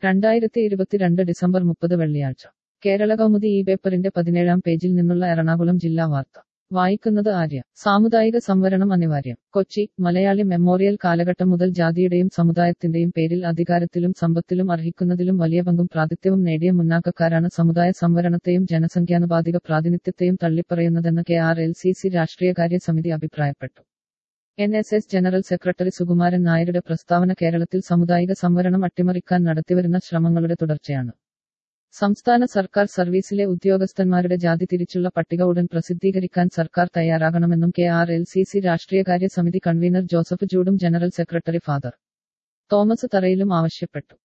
രണ്ടായിരത്തി ഇരുപത്തിരണ്ട് ഡിസംബർ മുപ്പത് വെള്ളിയാഴ്ച കേരള കൗമുദി ഈ പേപ്പറിന്റെ പതിനേഴാം പേജിൽ നിന്നുള്ള എറണാകുളം ജില്ലാ വാർത്ത വായിക്കുന്നത് ആര്യ സാമുദായിക സംവരണം അനിവാര്യം കൊച്ചി മലയാളി മെമ്മോറിയൽ കാലഘട്ടം മുതൽ ജാതിയുടെയും സമുദായത്തിന്റെയും പേരിൽ അധികാരത്തിലും സമ്പത്തിലും അർഹിക്കുന്നതിലും വലിയ പങ്കും പ്രാതിഥ്യവും നേടിയ മുന്നാക്കക്കാരാണ് സമുദായ സംവരണത്തെയും ജനസംഖ്യാനുപാതിക പ്രാതിനിധ്യത്തെയും തള്ളിപ്പറയുന്നതെന്ന് K R L C C രാഷ്ട്രീയകാര്യ സമിതി അഭിപ്രായപ്പെട്ടു N S S general secretary Sukumaran നായരുടെ പ്രസ്താവന കേരളത്തിൽ സാമുദായിക സംവരണം അട്ടിമറിക്കാൻ നടത്തിവരുന്ന ശ്രമങ്ങളുടെ തുടർച്ചയാണ് സംസ്ഥാന സർക്കാർ സർവീസിലെ ഉദ്യോഗസ്ഥന്മാരുടെ ജാതി തിരിച്ചുള്ള പട്ടിക ഉടൻ പ്രസിദ്ധീകരിക്കാൻ സർക്കാർ തയ്യാറാകണമെന്നും K R L C C രാഷ്ട്രീയകാര്യ സമിതി കൺവീനർ ജോസഫ് ജൂഡും ജനറൽ സെക്രട്ടറി ഫാദർ തോമസ് തറയിലും ആവശ്യപ്പെട്ടു